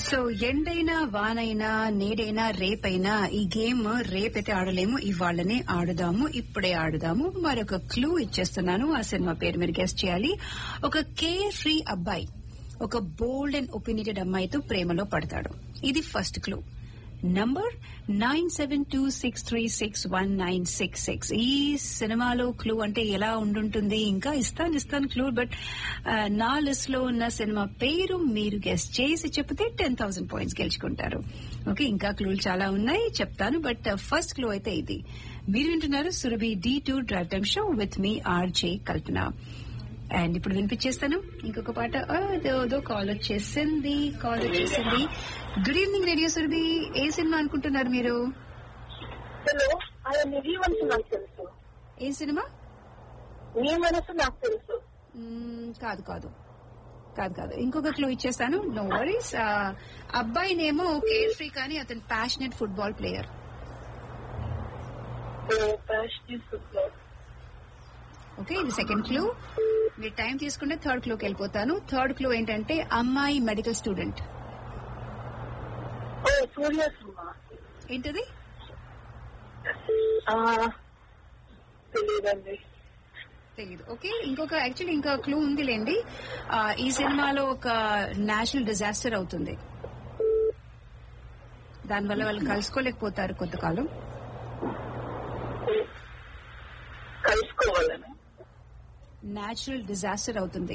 So ఎండైనా వానైనా నేడైనా రేపైనా ఈ game రేపైతే ఆడలేము ఇవాళనే ఆడుదాము ఇప్పుడే ఆడుదాము మరొక క్లూ ఇచ్చేస్తున్నాను ఆ సినిమా పేరు మీరు గెస్ట్ చేయాలి ఒక కేర్ ఫ్రీ అబ్బాయి ఒక బోల్డ్ అండ్ ఒపీనియటెడ్ అమ్మాయితో ప్రేమలో పడతాడు ఇది first clue number nine seven two six three six one nine six six ఈ సినిమాలో క్లూ అంటే ఎలా ఉండుంటుంది ఇంకా ఇస్తాను ఇస్తాను క్లూ బట్ నా లిస్ట్ లో ఉన్న సినిమా పేరు మీరు గెస్ట్ చేసి చెప్తే టెన్ థౌసండ్ పాయింట్స్ గెలుచుకుంటారు ఓకే ఇంకా క్లూలు చాలా ఉన్నాయి చెప్తాను బట్ ఫస్ట్ క్లూ అయితే ఇది మీరు వింటున్నారు Surabhi D two drive time show with me RJ Kalpana and ఇప్పుడు వినిపించేస్తాను ఇంకొక పాట ఏదో కాల్ వచ్చేసింది కాల్ వచ్చేసింది గుడ్ ఈవినింగ్ రేడియో సురభి ఏ సినిమా అనుకుంటున్నారు మీరు హలో ఆయన నీ మనసు నాకు తెలుసు ఏ సినిమా నీ మనసు నాకు తెలుసు మ్మ్, కాదు కాదు కాదు కాదు ఇంకొక క్లూ ఇచ్చేస్తాను నో వరీస్ అబ్బాయినేమో కేర్ ఫ్రీ కానీ అతను passionate football player passion football okay ఇది సెకండ్ క్లూ మీరు టైం తీసుకుంటే థర్డ్ క్లూకి వెళ్ళిపోతాను థర్డ్ క్లూ ఏంటంటే అమ్మాయి మెడికల్ స్టూడెంట్ ఓ సూర్య సినిమా ఏంటది ఆ, తెలీదండి తెలియదు ఓకే ఇంకొక యాక్చువల్లీ ఇంకా క్లూ ఉందిలేండి ఆ, ఈ సినిమాలో ఒక నేషనల్ డిజాస్టర్ అవుతుంది దానివల్ల వాళ్ళు కలుసుకోలేకపోతారు కొంతకాలం కలుసుకోవాలని నేచురల్ డిజాస్టర్ అవుతుంది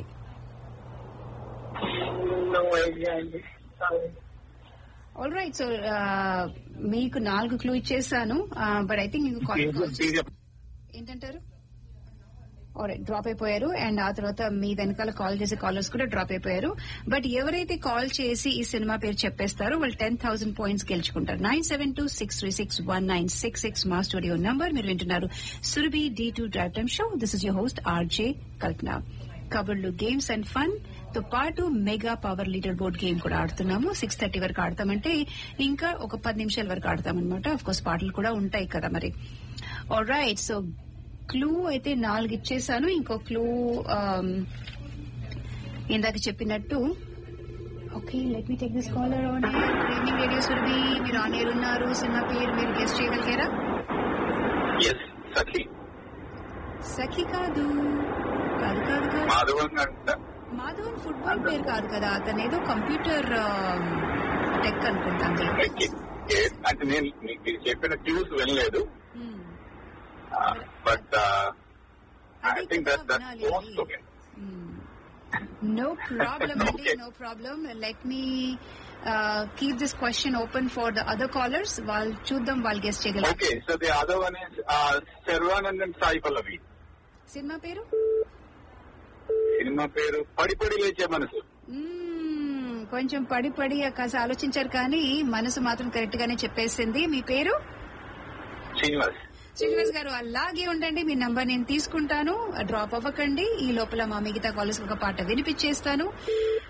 నో ఐడియా అండి Sorry. ఆల్ రైట్ సో మీకు నాలుగు క్లూ ఇచ్చేసాను బట్ ఐ థింక్ ఏంటంటారు డ్రాప్ అయిపోయారు అండ్ ఆ తర్వాత మీ వెనకాల కాల్ చేసే కాలర్స్ కూడా డ్రాప్ అయిపోయారు బట్ ఎవరైతే కాల్ చేసి ఈ సినిమా పేరు చెప్పేస్తారో వాళ్ళు టెన్ థౌసండ్ పాయింట్స్ గెలుచుకుంటారు nine seven two six three six one nine six six మా స్టూడియో నంబర్ మీరు వింటున్నారు Surabhi D two drive time show this is your host RJ Kalpana కబుర్లు గేమ్స్ అండ్ ఫన్ తో పాటు mega power leader board game కూడా ఆడుతున్నాము six thirty వరకు ఆడతామంటే ఇంకా ఒక పది నిమిషాల వరకు ఆడతామన్నమాట అఫ్ కోర్స్ పాటలు కూడా ఉంటాయి కదా మరి ఆల్ రైట్ సో క్లూ అయితే నాలుగు ఇచ్చేసాను ఇంకో క్లూ ఇందాక చెప్పినట్టు okay let me take this caller on good evening radio Surabhi మీరు ఆన్ ఎయిర్ ఉన్నారు సినిమా పేరు మీరు గెస్ట్ చేయగలిగారా ఎస్ సఖి సఖి కాదు కాదు కాదు కాదు మాధవన్ అంట మాధవన్ ఫుట్బాల్ ప్లేయర్ కాదు కదా అతను ఏదో కంప్యూటర్ టెక్ అనుకుంటాను అంటే నేను మీకు మీరు చెప్పిన క్యూస్ వెళ్ళలేదు బట్ ఐ అదే థింక్ కదా దట్ దట్ వినాలి మోస్ట్ అది. Okay No problem, Andy. Okay. No problem. Let me uh, keep this question open for the other callers. వాళ్ళు చూద్దాం వాళ్ళు గెస్ట్ చేయగలరు okay so the other one is Sharwanandan Sai Pallavi సినిమా పేరు సినిమా పేరు పడి పడి లేచే మనసు మ్మ్, కొంచెం పడి పడి కాస్త ఆలోచించారు కానీ మనసు మాత్రం కరెక్ట్ గానే చెప్పేసింది మీ పేరు శ్రీనివాస్ శ్రీనివాస్ గారు అలాగే ఉండండి మీ నంబర్ నేను తీసుకుంటాను డ్రాప్ అవ్వకండి ఈ లోపల మా మిగతా కాలేజ్ ఒక పాట వినిపించేస్తాను